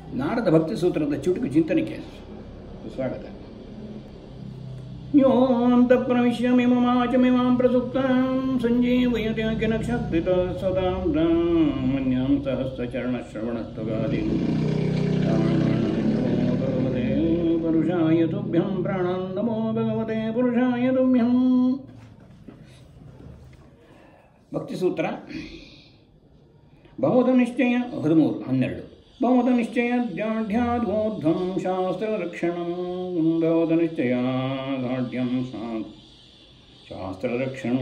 ನಾರದ ಭಕ್ತಿ ಸೂತ್ರದ ಚುಟುಕು ಚಿಂತನೆಗೆ ಸ್ವಾಗತ ಯೋಂತ ಪ್ರವಿಶ್ಯಮಿಮಾಚಮಿಮಾಂ ಪ್ರಸುಪ್ತಾಂ ಸಂಜೀವಯತೆ ನಕ್ಷತ್ರಿತ ಸದಾ ಮನ್ಯಾಂ ಸಹಸ್ರಚರಣಶ್ರವಣಸ್ತಗಾದಿ ಭಗವತೆ ಪುರುಷಾಯ ತುಭ್ಯಂ ಪ್ರಾಣಾನ್ ನಮೋ ಭಗವತೆ ಪುರುಷಾಯ ತುಭ್ಯಂ ಭಕ್ತಿ ಸೂತ್ರ ಭವದ ನಿಶ್ಚಯ ಹದಿಮೂರು ಹನ್ನೆರಡು ಭವದ ನಿಶ್ಚಯ ದಾಢ್ಯಾದ್ವೋರ್ಧಂ ಶಾಸ್ತ್ರರಕ್ಷಣಂ ಭವದ ನಿಶ್ಚಯ ದಾಢ್ಯಂ ಶಾಸ್ತ್ರರಕ್ಷಣ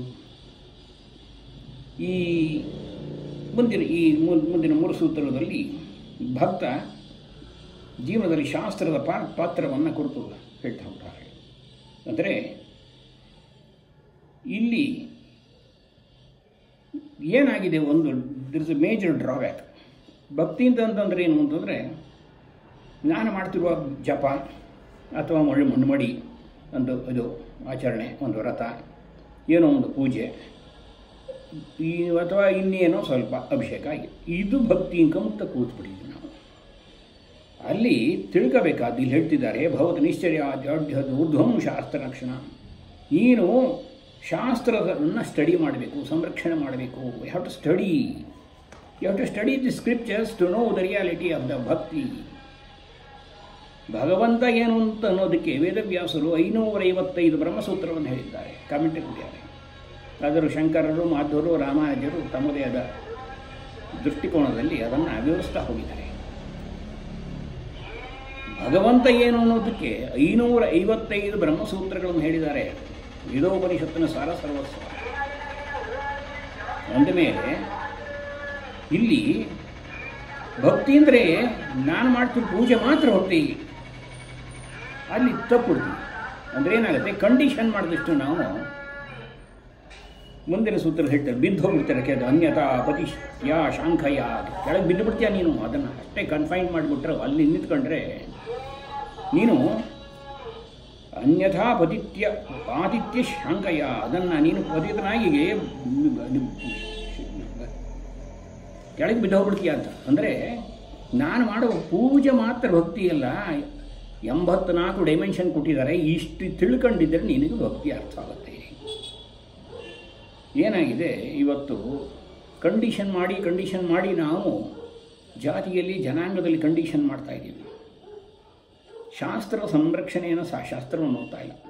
ಈ ಮುಂದಿನ ಈ ಮು- ಮುಂದಿನ ಮೂರು ಸೂತ್ರದಲ್ಲಿ ಭಕ್ತ ಜೀವನದಲ್ಲಿ ಶಾಸ್ತ್ರದ ಪಾ ಪಾತ್ರವನ್ನು ಕುರಿತು ಹೇಳ್ತಾ ಹೋಗ್ತಾರೆ ಅಂದರೆ ಇಲ್ಲಿ ಏನಾಗಿದೆ ಒಂದು there is a major drawback ಭಕ್ತಿ ಅಂತಂದ್ರೆ ಏನು ಅಂತಂದರೆ ನಾನು ಮಾಡ್ತಿರುವ ಜಪ ಅಥವಾ ಮಣ್ಣು ಮಣ್ಣುಮಡಿ ಒಂದು ಇದು ಆಚರಣೆ ಒಂದು ವ್ರತ ಏನೋ ಒಂದು ಪೂಜೆ ಈ ಅಥವಾ ಇನ್ನೇನೋ ಸ್ವಲ್ಪ ಅಭಿಷೇಕ ಆಗಿದೆ ಇದು ಭಕ್ತಿ ಮುಕ್ತ ಕೂತ್ಬಿಟ್ಟಿದ್ವಿ ನಾವು ಅಲ್ಲಿ ತಿಳ್ಕೋಬೇಕಾದ್ದು ಇಲ್ಲಿ ಹೇಳ್ತಿದ್ದಾರೆ ಭಗವತ್ ನಿಶ್ಚರ್ಯ ಜಾಢ್ಯದ ಊರ್ಧ್ವಂ ಶಾಸ್ತ್ರ ಲಕ್ಷಣ ನೀನು ಶಾಸ್ತ್ರವನ್ನು ಸ್ಟಡಿ ಮಾಡಬೇಕು ಸಂರಕ್ಷಣೆ ಮಾಡಬೇಕು you have to study you have to study the scriptures to know the reality of the bhakti ಭಗವಂತ ಏನು ಅಂತ ಅನ್ನೋದಕ್ಕೆ ವೇದವ್ಯಾಸರು ಐನೂರೈವತ್ತೈದು ಬ್ರಹ್ಮಸೂತ್ರವನ್ನು ಹೇಳಿದ್ದಾರೆ ಕಾಮೆಂಟ್ ಕೊಟ್ಟಿದ್ದಾರೆ ಅದರ ಶಂಕರರು ಮಾಧ್ವರು ರಾಮಾನುಜರು ತಮ್ಮದೇ ಆದ ದೃಷ್ಟಿಕೋನದಲ್ಲಿ ಅದನ್ನು ವಿವರಿಸ್ತಾ ಹೋಗಿದ್ದಾರೆ ಭಗವಂತ ಏನು ಅನ್ನೋದಕ್ಕೆ ಐನೂರ ಐವತ್ತೈದು ಬ್ರಹ್ಮಸೂತ್ರಗಳನ್ನು ಹೇಳಿದ್ದಾರೆ ವೇದೋಪನಿಷತ್ತಿನ ಸಾರ ಸರ್ವಸ್ವ ಅಂದ ಮೇಲೆ ಇಲ್ಲಿ ಭಕ್ತಿ ಅಂದರೆ ನಾನು ಮಾಡ್ತೀನಿ ಪೂಜೆ ಮಾತ್ರ ಭಕ್ತಿ ಅಲ್ಲಿ ತಪ್ಪುಡ್ತೀವಿ ಅಂದ್ರೆ ಏನಾಗುತ್ತೆ ಕಂಡೀಷನ್ ಮಾಡಿದಷ್ಟು ನಾವು ಮುಂದಿನ ಸೂತ್ರ ಹೇಳ್ತಾರೆ ಬಿದ್ದು ಹೋಗ್ಬಿಡ್ತಾರೆ ಕೆಲ ಅನ್ಯತಾ ಪತಿ ಯಾ ಶಾಂಖಯ ಕೆಳಗೆ ಬಿದ್ದು ಬಿಡ್ತೀಯ ನೀನು ಅದನ್ನು ಅಷ್ಟೇ ಕನ್ಫೈನ್ ಮಾಡಿಬಿಟ್ರೆ ಅಲ್ಲಿ ನಿಂತ್ಕೊಂಡ್ರೆ ನೀನು ಅನ್ಯಥಾ ಪತಿತ್ಯ ಪಾತಿತ್ಯ ಶಾಂಕಯ ಅದನ್ನು ನೀನು ಪತಿತನಾಗಿ ಕೆಳಗೆ ಬಿದ್ದು ಹೋಗ್ಬಿಡ್ತೀಯ ಅಂತ ಅಂದರೆ ನಾನು ಮಾಡುವ ಪೂಜೆ ಮಾತ್ರ ಭಕ್ತಿ ಅಲ್ಲ ಎಂಬತ್ನಾಲ್ಕು ಡೈಮೆನ್ಷನ್ ಕೊಟ್ಟಿದ್ದಾರೆ ಇಷ್ಟು ತಿಳ್ಕೊಂಡಿದ್ದರೆ ನಿನಗೆ ಭಕ್ತಿ ಅರ್ಥ ಆಗುತ್ತೆ ಏನಾಗಿದೆ ಇವತ್ತು ಕಂಡೀಷನ್ ಮಾಡಿ ಕಂಡೀಷನ್ ಮಾಡಿ ನಾವು ಜಾತಿಯಲ್ಲಿ ಜನಾಂಗದಲ್ಲಿ ಕಂಡೀಷನ್ ಮಾಡ್ತಾ ಇದ್ದೀವಿ ಶಾಸ್ತ್ರ ಸಂರಕ್ಷಣೆಯನ್ನು ಸಹ ಶಾಸ್ತ್ರವನ್ನು ನೋಡ್ತಾ ಇಲ್ಲ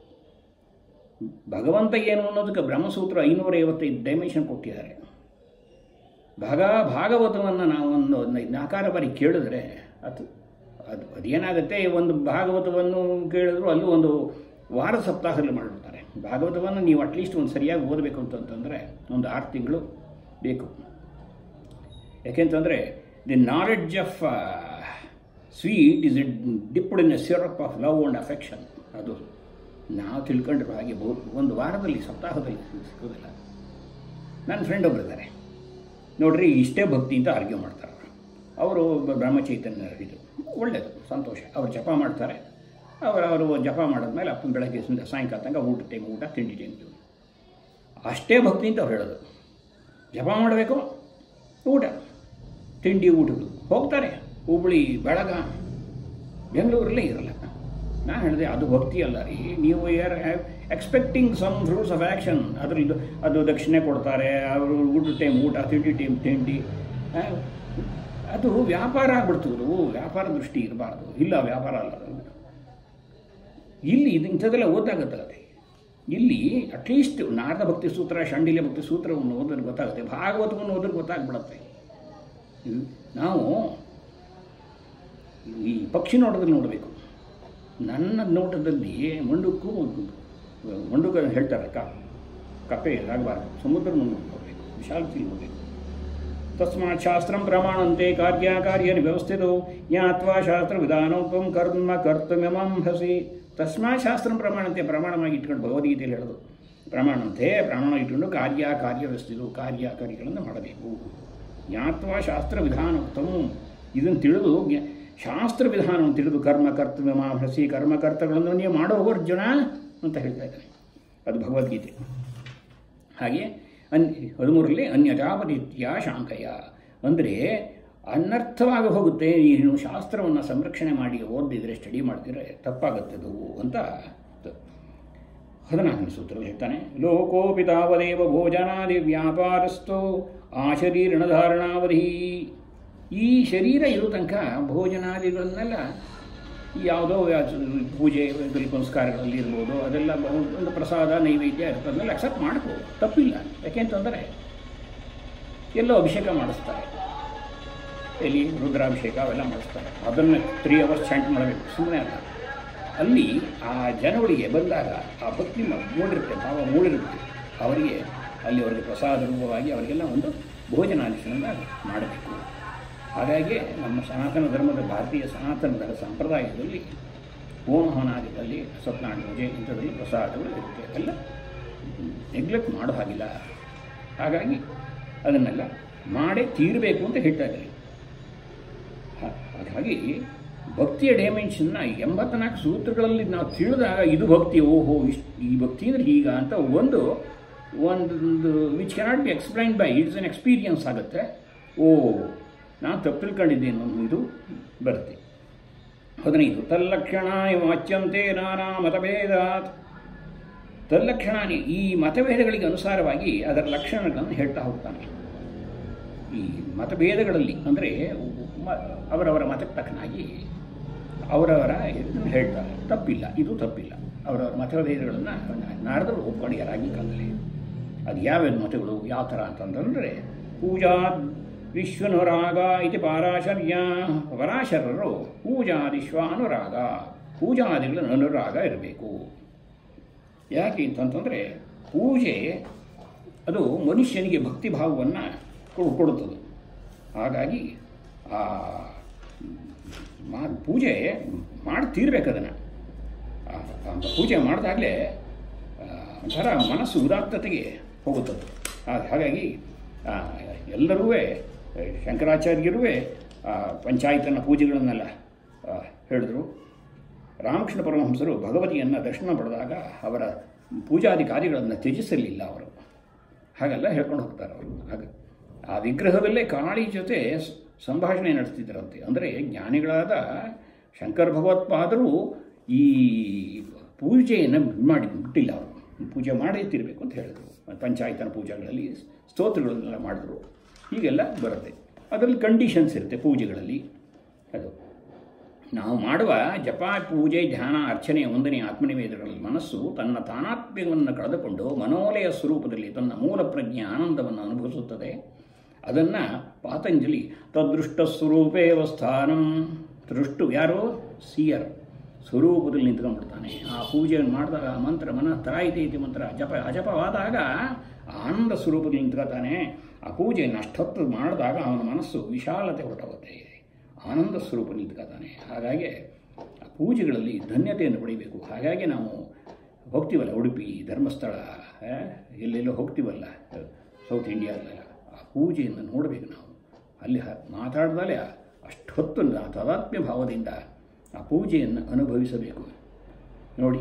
ಭಗವಂತ ಏನು ಅನ್ನೋದಕ್ಕೆ ಬ್ರಹ್ಮಸೂತ್ರ ಐನೂರ ಐವತ್ತೈದು ಡೈಮೆನ್ಷನ್ ಕೊಟ್ಟಿದ್ದಾರೆ ಭಾಗ ಭಾಗವತವನ್ನು ನಾವು ಒಂದು ನಾಲ್ಕಾರು ಬಾರಿ ಕೇಳಿದ್ರೆ ಅದು ಅದು ಅದೇನಾಗುತ್ತೆ ಒಂದು ಭಾಗವತವನ್ನು ಕೇಳಿದ್ರು ಅಲ್ಲೂ ಒಂದು ವಾರ ಸಪ್ತಾಹದಲ್ಲಿ ಮಾಡಿಬಿಡ್ತಾರೆ ಭಾಗವತವನ್ನು ನೀವು ಅಟ್ಲೀಸ್ಟ್ ಒಂದು ಸರಿಯಾಗಿ ಓದಬೇಕು ಅಂತಂತಂದರೆ ಒಂದು ಆರು ತಿಂಗಳು ಬೇಕು ಯಾಕೆಂತಂದರೆ the knowledge of sweet is it dipped in a syrup of love and affection ಅದು ನಾವು ತಿಳ್ಕೊಂಡಿರೋ ಹಾಗೆ ಬಹು ಒಂದು ವಾರದಲ್ಲಿ ಸಪ್ತಾಹದಲ್ಲಿ ಸಿಗೋದಿಲ್ಲ ನನ್ನ ಫ್ರೆಂಡ್ ಒಬ್ಬರು ಇದ್ದಾರೆ ನೋಡ್ರಿ ಇಷ್ಟೇ ಭಕ್ತಿ ಅಂತ ಆರ್ಗ್ಯೂ ಮಾಡ್ತಾರೆ ಅವರು ಬ್ರಹ್ಮಚೈತನ್ಯ ಇದು ಒಳ್ಳೆಯದು ಸಂತೋಷ ಅವ್ರು ಜಪ ಮಾಡ್ತಾರೆ ಅವರು ಅವರು ಜಪ ಮಾಡಿದ್ಮೇಲೆ ಅಪ್ಪನ ಬೆಳಗ್ಗೆ ಸಂಜೆ ಸಾಯಂಕಾಲ ತನಕ ಊಟ ಟೈಮ್ ಊಟ ತಿಂಡಿ ಟೈಮ್ ಅಷ್ಟೇ ಭಕ್ತಿ ಅಂತ ಅವ್ರು ಹೇಳೋದು ಜಪ ಮಾಡಬೇಕು ಊಟ ತಿಂಡಿ ಊಟದ್ದು ಹೋಗ್ತಾರೆ ಹುಬ್ಬಳ್ಳಿ ಬೆಳಗ ಬೆಂಗಳೂರಲ್ಲೇ ಇರಲ್ಲ ನಾನು ಹೇಳಿದೆ ಅದು ಭಕ್ತಿ ಅಲ್ಲ ರೀ ನೀವು ಯಾರ್ expecting some rules of action ಅದ್ರ ಇದು ಅದು ದಕ್ಷಿಣೆ ಕೊಡ್ತಾರೆ ಅವರು ಊಟ ಟೈಮ್ ಊಟ ತಿಂಡಿ ಟೈಮ್ ತಿಂಡಿ ಆ, ಅದು ವ್ಯಾಪಾರ ಆಗ್ಬಿಡ್ತದು ವ್ಯಾಪಾರ ದೃಷ್ಟಿ ಇರಬಾರ್ದು ಇಲ್ಲ ವ್ಯಾಪಾರ ಅಲ್ಲ ಅದು ಇಲ್ಲಿ ಇದು ಇಂಥದ್ದೆಲ್ಲ ಓದಾಗತ್ತೆ ಇಲ್ಲಿ ಅಟ್ಲೀಸ್ಟ್ ನಾರದ ಭಕ್ತಿ ಸೂತ್ರ ಶಾಂಡಿಲ್ಯ ಭಕ್ತಿ ಸೂತ್ರವನ್ನು ಓದಿದ್ರೆ ಗೊತ್ತಾಗುತ್ತೆ ಭಾಗವತವನ್ನು ಓದಿದ್ರೆ ಗೊತ್ತಾಗ್ಬಿಡತ್ತೆ ಇದು ನಾವು ಈ ಪಕ್ಷಿ ನೋಟದಲ್ಲಿ ನೋಡಬೇಕು ನನ್ನ ನೋಟದಲ್ಲಿ ಮಂಡುಕು ಮಂಡುಕ ಹೇಳ್ತಾರೆ ಕ ಕಪ್ಪೆ ಆಗಬಾರ್ದು ಸಮುದ್ರ ನೋಡಬೇಕು ವಿಶಾಲತೆ ನೋಡಬೇಕು ತಸ್ಮಾತ್ ಶಾಸ್ತ್ರಂ ಪ್ರಮಾಣಂತೆ ಕಾರ್ಯಕಾರ್ಯ ವ್ಯವಸ್ಥಿತೋ ಜ್ಞಾತ್ವಾ ಶಾಸ್ತ್ರ ವಿಧಾನೋಪಂ ಕರ್ಮ ಕರ್ತಮ್ಯಮಾಂಹಸಿ ತಸ್ಮಾತ್ ಶಾಸ್ತ್ರಂ ಪ್ರಮಾಣಂತೆ ಪ್ರಮಾಣವಾಗಿ ಇಟ್ಕೊಂಡು ಭಗವದ್ಗೀತೆಯಲ್ಲಿ ಹೇಳೋದು ಪ್ರಮಾಣಂತೆ ಪ್ರಮಾಣ ಇಟ್ಕೊಂಡು ಕಾರ್ಯ ಕಾರ್ಯ ವ್ಯವಸ್ಥಿತು ಕಾರ್ಯ ಕಾರ್ಯಗಳನ್ನು ಮಾಡಬೇಕು ಜ್ಞಾತ್ವಾ ಶಾಸ್ತ್ರ ವಿಧಾನೋಕ್ತಂ ಇದನ್ನು ತಿಳಿದು ಜ್ಞ- ಶಾಸ್ತ್ರ ವಿಧಾನವನ್ನು ತಿಳಿದು ಕರ್ಮ ಕರ್ತವ್ಯಮಾಂಹಸಿ ಕರ್ಮಕರ್ತಗಳನ್ನು ನೀವು ಮಾಡೋ ಅರ್ಜುನ ಅಂತ ಹೇಳ್ತಾ ಇದ್ದಾರೆ ಅದು ಭಗವದ್ಗೀತೆ ಹಾಗೆ ಅನ್ ಹದಿಮೂರರಲ್ಲಿ ಅನ್ಯಥಾಪರಿತ್ಯ ಶಾಂಕಯ ಅಂದರೆ ಅನರ್ಥವಾಗಿ ಹೋಗುತ್ತೆ ನೀನು ಶಾಸ್ತ್ರವನ್ನು ಸಂರಕ್ಷಣೆ ಮಾಡಿ ಓದಿದ್ರೆ ಸ್ಟಡಿ ಮಾಡಿದ್ರೆ ತಪ್ಪಾಗುತ್ತೆ ಅದು ಅಂತ ಹದಿನಾಲ್ಕನೇ ಸೂತ್ರ ಹೇಳ್ತಾನೆ ಲೋಕೋಪಿ ತಾವದೇವ ಭೋಜನಾದಿ ವ್ಯಾಪಾರಸ್ಥೋ ಆ ಶರೀರಣಧಾರಣಾವಧಿ ಈ ಶರೀರ ಇರೋ ತನಕ ಭೋಜನಾದಿಗಳನ್ನೆಲ್ಲ ಯಾವುದೋ ಯಾವ್ದು ಪೂಜೆ ಇದರಲ್ಲಿ ಪುನಸ್ಕಾರಗಳಲ್ಲಿ ಇರ್ಬೋದು ಅದೆಲ್ಲ ಒಂದು ಪ್ರಸಾದ ನೈವೇದ್ಯ ಇರ್ತದನ್ನೆಲ್ಲ ಅಕ್ಸೆಪ್ಟ್ ಮಾಡ್ಕೋ ತಪ್ಪಿಲ್ಲ ಯಾಕೆಂತಂದರೆ ಎಲ್ಲೋ ಅಭಿಷೇಕ ಮಾಡಿಸ್ತಾರೆ ಎಲ್ಲಿ ರುದ್ರಾಭಿಷೇಕ ಅವೆಲ್ಲ ಮಾಡಿಸ್ತಾರೆ ಅದನ್ನು ತ್ರೀ ಅವರ್ಸ್ ಚಾಂಟ್ ಮಾಡಬೇಕು ಸುಮ್ಮನೆ ಅಲ್ಲ ಅಲ್ಲಿ ಆ ಜನಗಳಿಗೆ ಬಂದಾಗ ಆ ಭಕ್ತಿ ಮ- ಮೂಡಿರುತ್ತೆ ಭಾವ ಮೂಡಿರುತ್ತೆ ಅವರಿಗೆ ಅಲ್ಲಿ ಅವರಿಗೆ ಪ್ರಸಾದ ರೂಪವಾಗಿ ಅವರಿಗೆಲ್ಲ ಒಂದು ಭೋಜನಾದಿಶನ ಮಾಡಬೇಕು ಹಾಗಾಗಿ ನಮ್ಮ ಸನಾತನ ಧರ್ಮದ ಭಾರತೀಯ ಸನಾತನ ಧರ್ಮ ಸಂಪ್ರದಾಯದಲ್ಲಿ ಹೋಮಹವನಾದಿಗಳಲ್ಲಿ ಸತ್ಯನಾರಾಯಣ ಪೂಜೆ ಇಂಥದ್ರಲ್ಲಿ ಪ್ರಸಾದಗಳು ಇರುತ್ತೆ ಅದೆಲ್ಲ ನೆಗ್ಲೆಕ್ಟ್ ಮಾಡೋ ಹಾಗಿಲ್ಲ ಹಾಗಾಗಿ ಅದನ್ನೆಲ್ಲ ಮಾಡೇ ತೀರಬೇಕು ಅಂತ ಹೇಳ್ತಾ ಇದ್ದಾರೆ ಹ- ಹಾಗಾಗಿ ಭಕ್ತಿಯ ಡೈಮೆನ್ಷನ್ನ ಎಂಬತ್ನಾಲ್ಕು ಸೂತ್ರಗಳಲ್ಲಿ ನಾವು ತಿಳಿದಾಗ ಇದು ಭಕ್ತಿ ಓಹೋ ಇಷ್ಟು ಈ ಭಕ್ತಿ ಅಂದರೆ ಹೀಗ ಅಂತ ಒಂದು ಒಂದು which cannot be explained by it's an experience ಆಗುತ್ತೆ ಓ ನಾನು ತಪ್ಪು ತಿಳ್ಕೊಂಡಿದ್ದೇನೆ ಅನ್ನೋ ಇದು ಬರುತ್ತೆ ಹದಿನೈದು ತಲ್ಲಕ್ಷಣ ವಾಚ್ಯಂತೆ ನಾನಾ ಮತಭೇದಾತ್ ತಲ್ಲಕ್ಷಣಾನಿ ಈ ಮತಭೇದಗಳಿಗೆ ಅನುಸಾರವಾಗಿ ಅದರ ಲಕ್ಷಣಗಳನ್ನು ಹೇಳ್ತಾ ಹೋಗ್ತಾನೆ ಈ ಮತಭೇದಗಳಲ್ಲಿ ಅಂದರೆ ಮ- ಅವರವರ ಮತಕ್ಕೆ ತಕ್ಕನಾಗಿ ಅವರವರ ಇದನ್ನು ಹೇಳ್ತಾರೆ ತಪ್ಪಿಲ್ಲ ಇದು ತಪ್ಪಿಲ್ಲ ಅವರವರ ಮತಭೇದಗಳನ್ನು ನಾರದರು ಒಪ್ಕೊಂಡಿದ್ದಾರೆ ಆಗಿನ ಕಾಲದಲ್ಲಿ ಅದು ಯಾವ್ಯಾವ ಮತಗಳು ಯಾವ ಥರ ಅಂತಂದ್ರೆ ಪೂಜಾ ವಿಶ್ವನುರಾಗ ಇತಿ ಪಾರಾಶರ್ಯ ಪರಾಶರರು ಪೂಜಾದಿಶ್ವ ಅನುರಾಗ ಪೂಜಾದಿಗಳ ಅನುರಾಗ ಇರಬೇಕು ಯಾಕೆ ಅಂತಂತಂದರೆ ಪೂಜೆ ಅದು ಮನುಷ್ಯನಿಗೆ ಭಕ್ತಿ ಭಾವವನ್ನು ಕೊಡುತ್ತದೆ ಹಾಗಾಗಿ ಆ ಮಾ ಪೂಜೆ ಮಾಡಿ ತೀರ್ಬೇಕು ಅದನ್ನು ಪೂಜೆ ಮಾಡಿದಾಗಲೇ ಒಂಥರ ಮನಸ್ಸು ಉದಾತ್ತತೆಗೆ ಹೋಗುತ್ತದೆ ಆ- ಹಾಗಾಗಿ ಆ, ಎಲ್ಲರೂ ಶಂಕರಾಚಾರ್ಯರೂ ಪಂಚಾಯತನ ಪೂಜೆಗಳನ್ನೆಲ್ಲ ಆ, ಹೇಳಿದ್ರು ರಾಮಕೃಷ್ಣ ಪರಮಹಂಸರು ಭಗವತಿಯನ್ನು ದರ್ಶನ ಪಡೆದಾಗ ಅವರ ಪೂಜಾದಿ ಕಾರ್ಯಗಳನ್ನು ತ್ಯಜಿಸಲಿಲ್ಲ ಅವರು ಹಾಗೆಲ್ಲ ಹೇಳ್ಕೊಂಡು ಹೋಗ್ತಾರೆ ಅವರು ಆಗ ಆ ವಿಗ್ರಹದಲ್ಲೇ ಕಾಳಿ ಜೊತೆ ಸ್- ಸಂಭಾಷಣೆ ನಡೆಸ್ತಿದ್ದರಂತೆ ಅಂದರೆ ಜ್ಞಾನಿಗಳಾದ ಶಂಕರ ಭಗವತ್ಪಾದರು ಈ ಪೂಜೆಯನ್ನು ಮಾಡಿ ಬಿಟ್ಟಿಲ್ಲ ಅವರು ಪೂಜೆ ಮಾಡೇ ತಿರಬೇಕು ಅಂತ ಹೇಳಿದರು ಪಂಚಾಯತನ ಪೂಜೆಗಳಲ್ಲಿ ಸ್ತೋತ್ರಗಳನ್ನೆಲ್ಲ ಮಾಡಿದ್ರು ಹೀಗೆಲ್ಲ ಬರುತ್ತೆ ಅದರಲ್ಲಿ ಕಂಡೀಷನ್ಸ್ ಇರುತ್ತೆ ಪೂಜೆಗಳಲ್ಲಿ ಅದು ನಾವು ಮಾಡುವ ಜಪ ಪೂಜೆ ಧ್ಯಾನ ಅರ್ಚನೆ ವಂದನೆ ಆತ್ಮನಿವೇದಗಳಲ್ಲಿ ಮನಸ್ಸು ತನ್ನ ತಾನಾತ್ಮ್ಯವನ್ನು ಕಳೆದುಕೊಂಡು ಮನೋಲಯ ಸ್ವರೂಪದಲ್ಲಿ ತನ್ನ ಮೂಲ ಪ್ರಜ್ಞೆ ಆನಂದವನ್ನು ಅನುಭವಿಸುತ್ತದೆ ಅದನ್ನು ಪಾತಂಜಲಿ ತದೃಷ್ಟ ಸ್ವರೂಪೇವ ಸ್ಥಾನಂ ದೃಷ್ಟು ಯಾರು ಸಿಯರ್ ಸ್ವರೂಪದಲ್ಲಿ ನಿಂತ್ಕೊಂಡ್ಬಿಡ್ತಾನೆ ಆ ಪೂಜೆಯನ್ನು ಮಾಡಿದಾಗ ಆ ಮಂತ್ರ ಮನ ತರಾಯಿತೆ ಇತಿ ಮಂತ್ರ ಜಪ ಅಜಪವಾದಾಗ ಆನಂದ ಸ್ವರೂಪದಲ್ಲಿ ನಿಂತ್ಕೊತಾನೆ ಆ ಪೂಜೆಯನ್ನು ಅಷ್ಟೊತ್ತು ಮಾಡಿದಾಗ ಅವನ ಮನಸ್ಸು ವಿಶಾಲತೆ ಹೊರಟೋಗುತ್ತೆ ಆನಂದ ಸ್ವರೂಪ ನಿಂತ್ಕೊತಾನೆ ಹಾಗಾಗಿ ಆ ಪೂಜೆಗಳಲ್ಲಿ ಧನ್ಯತೆಯನ್ನು ಪಡಿಬೇಕು ಹಾಗಾಗಿ ನಾವು ಹೋಗ್ತೀವಲ್ಲ ಉಡುಪಿ ಧರ್ಮಸ್ಥಳ ಆ, ಎಲ್ಲೆಲ್ಲೋ ಹೋಗ್ತೀವಲ್ಲ ಸೌತ್ ಇಂಡಿಯಾದಲ್ಲೆಲ್ಲ ಆ ಪೂಜೆಯನ್ನು ನೋಡಬೇಕು ನಾವು ಅಲ್ಲಿ ಹ- ಮಾತಾಡ್ದಲೇ ಅಷ್ಟೊತ್ತು ಆ ತಾದಾತ್ಮ್ಯ ಭಾವದಿಂದ ಆ ಪೂಜೆಯನ್ನು ಅನುಭವಿಸಬೇಕು ನೋಡಿ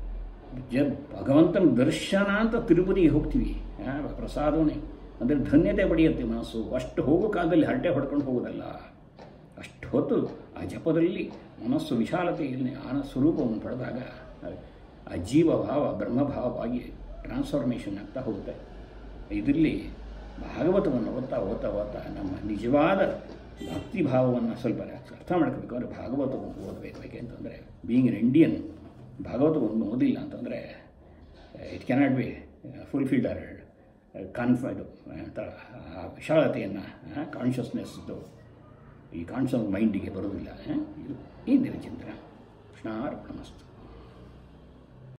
ಜ ಭಗವಂತನ ದರ್ಶನ ಅಂತ ತಿರುಪತಿಗೆ ಹೋಗ್ತೀವಿ ಆ, ಪ್ರಸಾದವೇ ಅಂದರೆ ಧನ್ಯತೆ ಪಡೆಯುತ್ತೆ ಮನಸ್ಸು ಅಷ್ಟು ಹೋಗೋ ಕಾಲದಲ್ಲಿ ಹರಟೆ ಹೊಡ್ಕೊಂಡು ಹೋಗೋದಲ್ಲ ಅಷ್ಟು ಹೊತ್ತು ಆ ಜಪದಲ್ಲಿ ಮನಸ್ಸು ವಿಶಾಲತೆಯಲ್ಲಿ ಆನ ಸ್ವರೂಪವನ್ನು ಪಡೆದಾಗ ಆ ಜೀವ ಭಾವ ಬ್ರಹ್ಮಭಾವವಾಗಿ ಟ್ರಾನ್ಸ್ಫಾರ್ಮೇಷನ್ ಆಗ್ತಾ ಹೋಗುತ್ತೆ ಇದರಲ್ಲಿ ಭಾಗವತವನ್ನು ಓದ್ತಾ ಓದ್ತಾ ಓದ್ತಾ ನಮ್ಮ ನಿಜವಾದ ಭಕ್ತಿ ಭಾವವನ್ನು ಸ್ವಲ್ಪ ಅರ್ಥ ಮಾಡ್ಕೋಬೇಕು ಅಂದರೆ ಭಾಗವತವನ್ನು ಓದಬೇಕು ಯಾಕೆಂತಂದರೆ ಬೀಯಿಂಗ್ ಎನ್ ಇಂಡಿಯನ್ ಭಾಗವತವನ್ನು ಓದಿಲ್ಲ ಅಂತಂದರೆ it cannot be fulfilled or confined ಅಂತ ಆ ವಿಶಾಲತೆಯನ್ನು ಕಾನ್ಷಿಯಸ್ನೆಸ್ದು ಈ ಕಾನ್ಷಿಯಸ್ ಮೈಂಡಿಗೆ ಬರೋದಿಲ್ಲ ಆ, ಇದು ಈ ದಿನ ಚಿಂತನ ಕೃಷ್ಣಾರ್ಪಣಮಸ್ತು